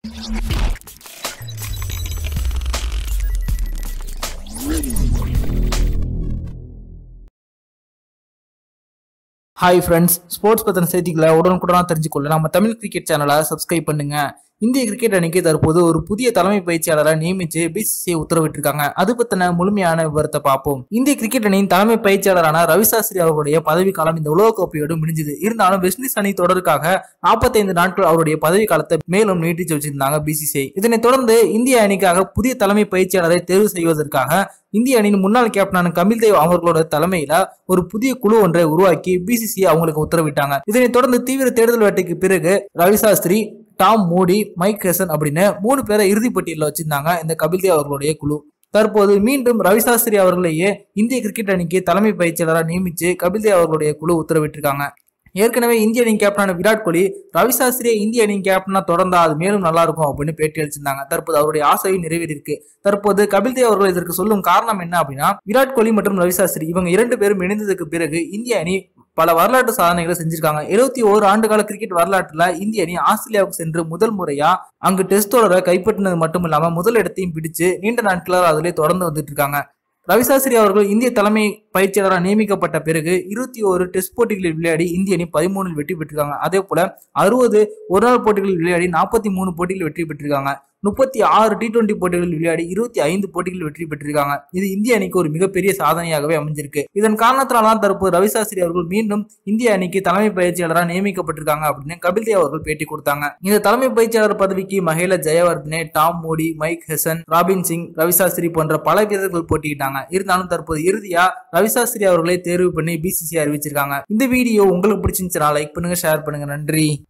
hi friends sports பற்றின செய்திகளை உடனுக்குடனாக தெரிஞ்சுக்கொள்ள நம்ம தமிழ் கிரிக்கெட் சேனலை சப்ஸ்கிரைப் பண்ணுங்க இந்திய கிரிக்கெட் அணிக்கு தற்போது ஒரு புதிய தலைமை பயிற்சியாளரை நியமிச்சு பிசிசிஐ உத்தரவிட்டிருக்காங்க அது பத்தின முழுமையான விவரத்தை பார்ப்போம் இந்திய கிரிக்கெட் அணியின் தலைமை பயிற்சியாளரான ரவி சாஸ்திரி அவருடைய பதவி காலம் இந்த உலகக்கோப்பையோடு முடிஞ்சது இருந்தாலும் வெஸ்ட் இண்டீஸ் அணி தொடருக்காக 45 நாட்கள் அவருடைய பதவி காலத்தை மேலும் நீட்டிச்சு வச்சிருந்தாங்க பிசிசிஐ இதனைத் தொடர்ந்து இந்திய அணிக்காக புதிய தலைமை பயிற்சியாளரை தேர்வு செய்வதற்காக இந்திய அணியின் முன்னாள் கேப்டனான கபில் தேவ் அவர்களோட தலைமையில ஒரு புதிய குழு ஒன்றை உருவாக்கி பிசிசி அவங்களுக்கு உத்தரவிட்டாங்க இதனைத் தொடர்ந்து தீவிர தேடுதல் வேட்டைக்கு பிறகு Ravi Shastri Tom Moody Mike Hesson அப்படின்னு மூணு பேரை இறுதிப் பட்டியலில் வச்சிருந்தாங்க இந்த கபில் தேவ் அவர்களுடைய குழு தற்போது மீண்டும் ரவி சாஸ்திரி அவர்களையே இந்திய கிரிக்கெட் அணிக்கு தலைமை பயிற்சியாளராக நியமிச்சு கபில் தேவ் அவர்களுடைய குழு உத்தரவிட்டிருக்காங்க ஏற்கனவே இந்திய அணி கேப்டனான விராட் கோலி ரவி சாஸ்திரியை இந்திய அணி கேப்டனா தொடர்ந்தா அது மேலும் நல்லா இருக்கும் அப்படின்னு பேட்டி அளிச்சிருந்தாங்க தற்போது அவருடைய ஆசையும் நிறைவேறியிருக்கு தற்போது கபில் தேவ் அவர்கள் இதற்கு சொல்லும் காரணம் என்ன அப்படின்னா விராட் கோலி மற்றும் ரவி சாஸ்திரி இவங்க இரண்டு பேரும் இணைந்ததுக்கு பிறகு இந்திய அணி பல வரலாற்று சாதனைகளை செஞ்சிருக்காங்க எழுபத்தி ஓரு ஆண்டுகால கிரிக்கெட் வரலாற்றுல இந்திய அணி ஆஸ்திரேலியாவுக்கு சென்று முதல் முறையா அங்கு டெஸ்ட் தொடரை கைப்பற்றினது மட்டும் இல்லாம முதல் இடத்தையும் பிடிச்சு நீண்ட நாட்களாக அதிலே தொடர்ந்து வந்துட்டு இருக்காங்க ரவிசாஸ்திரி அவர்கள் இந்திய தலைமை பயிற்சியாளராக நியமிக்கப்பட்ட பிறகு இருபத்தி ஒரு டெஸ்ட் போட்டிகளில் விளையாடி இந்திய அணி பதிமூணில் வெற்றி பெற்றிருக்காங்க அதே போல அறுபது ஒருநாள் போட்டிகளில் விளையாடி நாற்பத்தி மூணு போட்டிகளில் வெற்றி பெற்றிருக்காங்க முப்பத்தி ஆறு டி டுவெண்டி போட்டிகளில் விளையாடி இருபத்தி ஐந்து போட்டிகளில் வெற்றி பெற்றிருக்காங்க இது இந்திய அணிக்கு ஒரு மிகப்பெரிய சாதனையாகவே அமைஞ்சிருக்கு இதன் காரணத்தினால்தான் தற்போது ரவிசாஸ்திரி அவர்கள் மீண்டும் இந்திய அணிக்கு தலைமை பயிற்சியாளராக நியமிக்கப்பட்டிருக்காங்க அப்படின்னு கபில் தேவ் அவர்கள் பேட்டி கொடுத்தாங்க இந்த தலைமை பயிற்சியாளர் பதவிக்கு மகேல Jayawardene Tom Modi Mike Hesson robin Singh Ravi Shastri போன்ற பல வீரர்கள் போட்டியிட்டாங்க இருந்தாலும் தற்போது இறுதியா ரவிசாஸ்திரி அவர்களை தேர்வு பண்ணி பிசிசி அறிவிச்சிருக்காங்க இந்த வீடியோ உங்களுக்கு பிடிச்சிருந்துச்சுன்னா லைக் பண்ணுங்க ஷேர் பண்ணுங்க நன்றி